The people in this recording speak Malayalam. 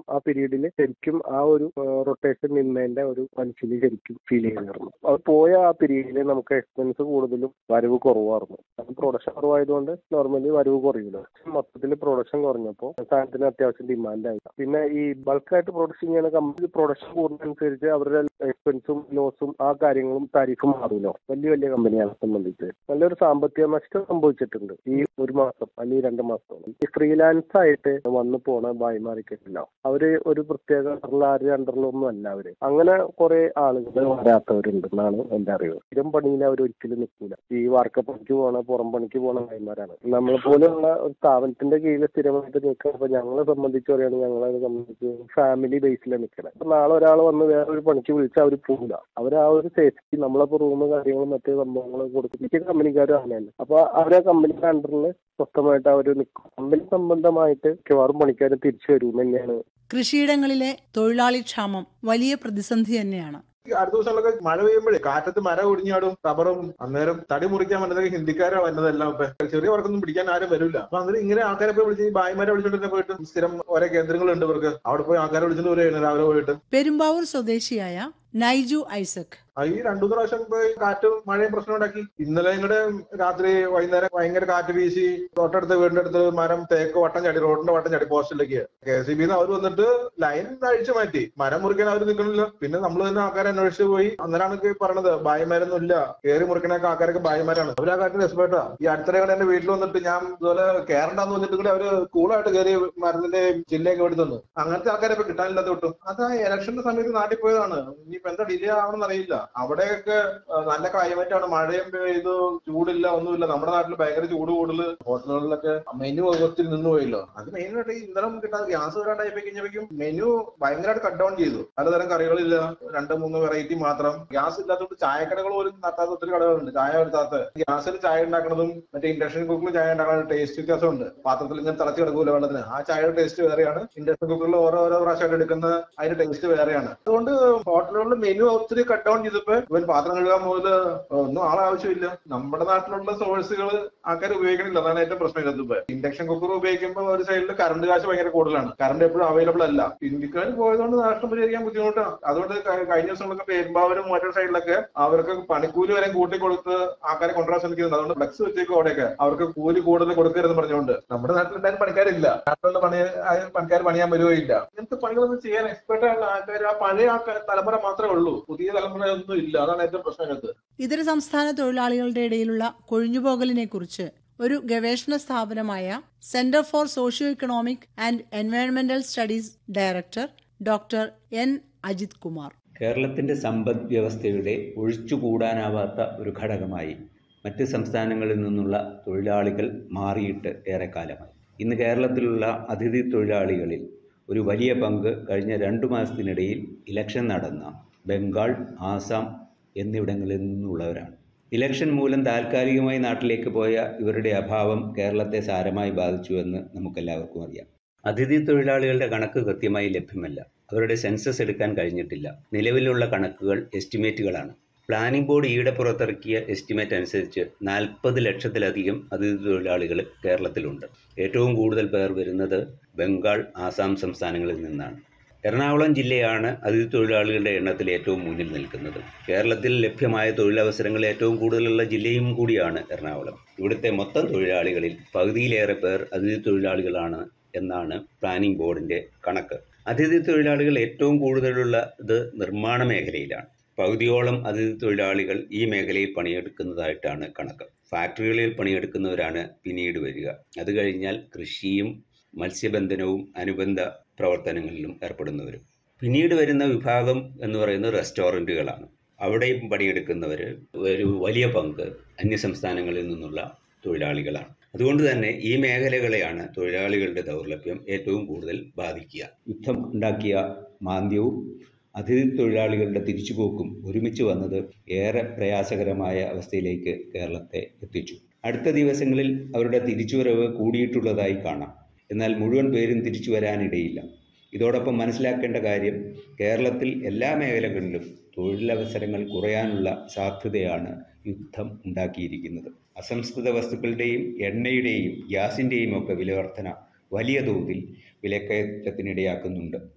ആ പീരീഡിൽ ശരിക്കും ആ ഒരു റൊട്ടേഷൻ നിന്നതിന്റെ ഒരു മനസ്സിൽ ശരിക്കും ഫീൽ ചെയ്തിരുന്നു അത് പോയ ആ പീരീഡിൽ നമുക്ക് എക്സ്പെൻസ് കൂടുതലും വരവ് കുറവായിരുന്നു അത് പ്രൊഡക്ഷൻ കുറവായതുകൊണ്ട് നോർമലി വരവ് കുറയില്ല മൊത്തത്തിൽ പ്രൊഡക്ഷൻ കുറഞ്ഞപ്പോൾ സാധനത്തിന് അത്യാവശ്യം ഡിമാൻഡായി പിന്നെ ഈ ബൾക്കായിട്ട് പ്രൊഡക്ഷൻ ചെയ്യുന്ന കമ്പനി പ്രൊഡക്ഷൻ കൂടുന്നതനുസരിച്ച് അവരുടെ എക്സ്പെൻസും ലോസും ആ കാര്യങ്ങളും താരിഫും മാറുമല്ലോ വലിയ വലിയ കമ്പനികളെ സംബന്ധിച്ച് നല്ലൊരു സാമ്പത്തിക നഷ്ടം സംഭവിച്ചിട്ടുണ്ട് ഈ ഒരു മാസം അല്ലെങ്കിൽ രണ്ട് മാസം ഈ ഫ്രീലാൻസ് ആയിട്ട് വന്നു പോണ ഭായിമാർക്കില്ല അവര് ഒരു പ്രത്യേക ആരുടെ അണ്ടറിലൊന്നും അല്ല അവര് അങ്ങനെ കുറെ ആളുകൾ വരാത്തവരുണ്ടെന്നാണ് എന്റെ അറിവ് സ്ഥിരം പണിയിൽ അവർ ഒരിക്കലും നിൽക്കില്ല ഈ വാർക്കപ്പണിക്ക് പോണ പുറം പണിക്ക് പോണ ഭായിമാരാണ് നമ്മളെ പോലെയുള്ള ഒരു സ്ഥാപനത്തിന്റെ കീഴിൽ സ്ഥിരമായിട്ട് നിൽക്കുക അപ്പൊ ഞങ്ങളെ സംബന്ധിച്ച് പറയുകയാണെങ്കിൽ ഞങ്ങളെ സംബന്ധിച്ച് ഫാമിലി ബേസിലാണ് നിൽക്കണത് അപ്പൊ നാളെ ഒരാൾ വന്ന് വേറൊരു പണിക്ക് വിളിച്ചാൽ അവർ പോകില്ല അവർ ആ ഒരു സേഫ്റ്റി നമ്മളിപ്പോ റൂം കാര്യങ്ങളും മറ്റു സംഭവങ്ങളും കൊടുക്കും മിക്ക കമ്പനിക്കാരും അങ്ങനെയല്ല അപ്പൊ അവരെ കമ്പനിയുടെ അണ്ടറിൽ സ്വസ്ഥമായിട്ട് അവർ നിൽക്കും കമ്പനി സംബന്ധമായിട്ട് മിക്കവാറും പണിക്കാർ തിരിച്ചു വരും തന്നെയാണ് കൃഷിയിടങ്ങളിലെ തൊഴിലാളി ക്ഷാമം വലിയ പ്രതിസന്ധി തന്നെയാണ് ഈ അടുത്ത ദിവസങ്ങളൊക്കെ മഴ പെയ്യുമ്പോഴേ കാറ്റത്ത് മരം ഒടിഞ്ഞാടും റബ്ബറും അന്നേരം തടി മുറിക്കാൻ വന്നത് ഹിന്ദിക്കാരാ വന്നതെല്ലാം ഇപ്പൊ ചെറിയ വർക്കൊന്നും പിടിക്കാൻ ആരും വരില്ല അപ്പൊ അന്നേരം ഇങ്ങനെ ആൾക്കാരെ പോയി വിളിച്ച് ഈ ഭായിമാരെ വിളിച്ചോണ്ട് തന്നെ പോയിട്ട് സ്ഥിരം ഓരോ കേന്ദ്രങ്ങളുണ്ട് ഇവർക്ക് അവിടെ പോയി ആൾക്കാരെ വിളിച്ചിട്ട് വരികയാണ് രാവിലെ പോയിട്ട് പെരുമ്പാവൂർ സ്വദേശിയായ നൈജു ഐസക് ആ ഈ രണ്ടു മൂന്ന് പ്രാവശ്യം പോയി കാറ്റും മഴയും പ്രശ്നം ഉണ്ടാക്കി ഇന്നലെ ഇങ്ങോട്ട് രാത്രി വൈകുന്നേരം ഭയങ്കര കാറ്റ് വീശി തൊട്ടടുത്ത് വീടിന്റെ അടുത്ത് മരം തേക്ക് വട്ടം ചാടി റോഡിന്റെ വട്ടം ചാടി പോസ്റ്റിലേക്ക് കെ സി ബിന്ന് അവർ വന്നിട്ട് ലൈൻ അഴിച്ചു മാറ്റി മരം മുറിക്കാൻ അവർ നിൽക്കണില്ല പിന്നെ നമ്മൾ തന്നെ ആൾക്കാരെ അന്വേഷിച്ച് പോയി അന്നേരമാണ് പറഞ്ഞത് ഭായിമാരൊന്നും ഇല്ല കയറി മുറിക്കണൊക്കെ ആൾക്കാരൊക്കെ ഭായിമാരാണ് അവർ ആ കാര്യത്തിൽ എക്സ്പേർട്ടാ ഈ അടുത്തിടെ എന്റെ വീട്ടിൽ വന്നിട്ട് ഞാൻ ഇതുപോലെ കയറണ്ടെന്ന് വന്നിട്ട് കൂടി അവര് കൂളായിട്ട് കയറി മരുന്നിന്റെ ജില്ലയൊക്കെ എടുത്തു തന്നു അങ്ങനത്തെ ആൾക്കാരെ ഇപ്പൊ കിട്ടാനില്ലാത്ത വിട്ടു അത് ആ ഇലക്ഷന്റെ സമയത്ത് നാട്ടിൽ പോയതാണ് ഇനിയിപ്പോ എന്താ ഡിലേ ആവണമെന്ന് അറിയില്ല അവിടെയൊക്കെ ആ, നല്ല ക്ലൈമറ്റ് ആണ് മഴയും പെയ്തു ചൂടില്ല ഒന്നുമില്ല നമ്മുടെ നാട്ടിൽ ഭയങ്കര ചൂട് കൂടുതൽ ഹോട്ടലുകളിലൊക്കെ മെനു ഒത്തിരി നിന്ന് പോയല്ലോ അത് മെയിനായിട്ട് ഈ ഇന്ധനം കിട്ടാതെ ഗ്യാസ് വരാണ്ടായി കഴിഞ്ഞപ്പോഴേക്കും മെനു ഭയങ്കരമായിട്ട് കട്ട് ഡൗൺ ചെയ്തു പലതരം കറികളില്ല രണ്ട് മൂന്ന് വെറൈറ്റി മാത്രം ഗ്യാസ് ഇല്ലാത്തതുകൊണ്ട് ചായക്കടകൾ പോലും നടത്താത്ത ഒത്തിരി കടകളുണ്ട് ചായ വരുത്താത്ത ഗ്യാസിൽ ചായ ഉണ്ടാക്കുന്നതും മറ്റേ ഇൻഡക്ഷൻ കുക്കറിൽ ചായ ഉണ്ടാക്കുന്ന ടേസ്റ്റ് വ്യത്യാസമുണ്ട് പാത്രത്തിൽ ഇങ്ങനെ തിളച്ച് കിടക്കൂല വെള്ളത്തിന് ആ ചായയുടെ ടേസ്റ്റ് വേറെയാണ് ഇൻഡക്ഷൻ കുക്കറിൽ ഓരോ ഓരോ പ്രാവശ്യമായിട്ട് എടുക്കുന്ന അതിന്റെ ടേസ്റ്റ് വേറെയാണ് അതുകൊണ്ട് ഹോട്ടലുകളിൽ മെനു ഒത്തിരി കട്ട് ഡൗൺ ചെയ്തപ്പോ ഇവൻ പാത്രം കഴുകാൻ മുതല് ഒന്നും ആളെ ആവശ്യമില്ല നമ്മുടെ നാട്ടിലുള്ള സോഴ്സുകൾ ആൾക്കാർ ഉപയോഗിക്കണില്ല അതാണ് ഏറ്റവും പ്രശ്നം ഇതിപ്പോ ഇൻഡക്ഷൻ കുക്കർ ഉപയോഗിക്കുമ്പോൾ ഒരു സൈഡിൽ കറണ്ട് കാശ് ഭയങ്കര കൂടുതലാണ് കറണ്ട് എപ്പോഴും അവൈലബിൾ അല്ല ഇന്ത്യക്കാർ പോയതുകൊണ്ട് നഷ്ടം പരിഹരിക്കാൻ ബുദ്ധിമുട്ടാണ് അതുകൊണ്ട് ക- കഴിഞ്ഞ ദിവസങ്ങളൊക്കെ പെരുമ്പാവൂരും മറ്റൊരു സൈഡിലൊക്കെ അവർക്ക് പണിക്കൂലി വരെ കൂട്ടി കൊടുത്ത് ആൾക്കാരെ കൊണ്ടുവരാൻ ശ്രമിക്കുന്നുണ്ട് അതുകൊണ്ട് ഫ്ലെക്സ് വെച്ചേക്കും അവിടെയൊക്കെ അവർക്ക് കൂലി കൂടുതൽ കൊടുക്കരുതെന്ന് പറഞ്ഞുകൊണ്ട് നമ്മുടെ നാട്ടിൽ എന്തായാലും പണിക്കാരില്ല നാട്ടിലുള്ള പണി ആ പണിക്കാർ പണിയാൻ വരുകയില്ല ഇങ്ങനത്തെ പണികളൊന്നും ചെയ്യാൻ എക്സ്പെർട്ട് ആയിട്ടുള്ള ആൾക്കാർ ആ പഴയ ആൾക്കാർ തലമുറ മാത്രമേ ഉള്ളൂ പുതിയ തലമുറ ഒന്നും ഇല്ല അതാണ് ഏറ്റവും പ്രശ്നം ഇതിനകത്ത് ഇതര സംസ്ഥാന തൊഴിലാളികളുടെ ഇടയിലുള്ള കൊഴിഞ്ഞുപോകലിനെ കുറിച്ച് ഒരു ഗവേഷണ സ്ഥാപനമായ centre for socio economic and എൻവയോൺമെന്റൽ studies director doctor N Ajith Kumar കേരളത്തിൻ്റെ സമ്പദ് വ്യവസ്ഥയുടെ ഒഴിച്ചുകൂടാനാവാത്ത ഒരു ഘടകമായി മറ്റ് സംസ്ഥാനങ്ങളിൽ നിന്നുള്ള തൊഴിലാളികൾ മാറിയിട്ട് ഏറെക്കാലമായി ഇന്ന് കേരളത്തിലുള്ള അതിഥി തൊഴിലാളികളിൽ ഒരു വലിയ പങ്ക് കഴിഞ്ഞ രണ്ടു മാസത്തിനിടയിൽ ഇലക്ഷൻ നടന്ന ബംഗാൾ ആസാം എന്നിവിടങ്ങളിൽ നിന്നുള്ളവരാണ് ഇലക്ഷൻ മൂലം താൽക്കാലികമായി നാട്ടിലേക്ക് പോയ ഇവരുടെ അഭാവം കേരളത്തെ സാരമായി ബാധിച്ചുവെന്ന് നമുക്കെല്ലാവർക്കും അറിയാം അതിഥി തൊഴിലാളികളുടെ കണക്ക് കൃത്യമായി ലഭ്യമല്ല അവരുടെ സെൻസസ് എടുക്കാൻ കഴിഞ്ഞിട്ടില്ല നിലവിലുള്ള കണക്കുകൾ എസ്റ്റിമേറ്റുകളാണ് പ്ലാനിംഗ് ബോർഡ് ഈയിടെ പുറത്തിറക്കിയ എസ്റ്റിമേറ്റ് അനുസരിച്ച് നാൽപ്പത് ലക്ഷത്തിലധികം അതിഥി തൊഴിലാളികൾ കേരളത്തിലുണ്ട് ഏറ്റവും കൂടുതൽ പേർ വരുന്നത് ബംഗാൾ ആസാം സംസ്ഥാനങ്ങളിൽ നിന്നാണ് എറണാകുളം ജില്ലയാണ് അതിഥി തൊഴിലാളികളുടെ എണ്ണത്തിൽ ഏറ്റവും മുന്നിൽ നിൽക്കുന്നത് കേരളത്തിൽ ലഭ്യമായ തൊഴിലവസരങ്ങൾ ഏറ്റവും കൂടുതലുള്ള ജില്ലയും കൂടിയാണ് എറണാകുളം ഇവിടുത്തെ മൊത്തം തൊഴിലാളികളിൽ പകുതിയിലേറെ പേർ അതിഥി തൊഴിലാളികളാണ് എന്നാണ് പ്ലാനിംഗ് ബോർഡിന്റെ കണക്ക് അതിഥി തൊഴിലാളികൾ ഏറ്റവും കൂടുതലുള്ളത് നിർമ്മാണ മേഖലയിലാണ് പകുതിയോളം അതിഥി തൊഴിലാളികൾ ഈ മേഖലയിൽ പണിയെടുക്കുന്നതായിട്ടാണ് കണക്ക് ഫാക്ടറികളിൽ പണിയെടുക്കുന്നവരാണ് പിന്നീട് വരിക അത് കഴിഞ്ഞാൽ കൃഷിയും മത്സ്യബന്ധനവും അനുബന്ധ പ്രവർത്തനങ്ങളിലും ഏർപ്പെടുന്നവരും പിന്നീട് വരുന്ന വിഭാഗം എന്ന് പറയുന്നത് റെസ്റ്റോറൻറ്റുകളാണ് അവിടെയും പണിയെടുക്കുന്നവർ ഒരു വലിയ പങ്ക് അന്യസംസ്ഥാനങ്ങളിൽ നിന്നുള്ള തൊഴിലാളികളാണ് അതുകൊണ്ട് തന്നെ ഈ മേഖലകളെയാണ് തൊഴിലാളികളുടെ ദൗർലഭ്യം ഏറ്റവും കൂടുതൽ ബാധിക്കുക യുദ്ധം ഉണ്ടാക്കിയ മാന്ദ്യവും അതിഥി തൊഴിലാളികളുടെ തിരിച്ചുപോക്കും ഒരുമിച്ച് വന്നത് ഏറെ പ്രയാസകരമായ അവസ്ഥയിലേക്ക് കേരളത്തെ എത്തിച്ചു അടുത്ത ദിവസങ്ങളിൽ അവരുടെ തിരിച്ചുവരവ് കൂടിയിട്ടുള്ളതായി കാണാം എന്നാൽ മുഴുവൻ പേരും തിരിച്ചു വരാനിടയില്ല ഇതോടൊപ്പം മനസ്സിലാക്കേണ്ട കാര്യം കേരളത്തിൽ എല്ലാ മേഖലകളിലും തൊഴിലവസരങ്ങൾ കുറയാനുള്ള സാധ്യതയാണ് യുദ്ധം ഉണ്ടാക്കിയിരിക്കുന്നത് അസംസ്കൃത വസ്തുക്കളുടെയും എണ്ണയുടെയും ഗ്യാസിൻ്റെയും ഒക്കെ വിലവർധന വലിയ തോതിൽ വിലക്കയറ്റത്തിനിടയാക്കുന്നുണ്ട്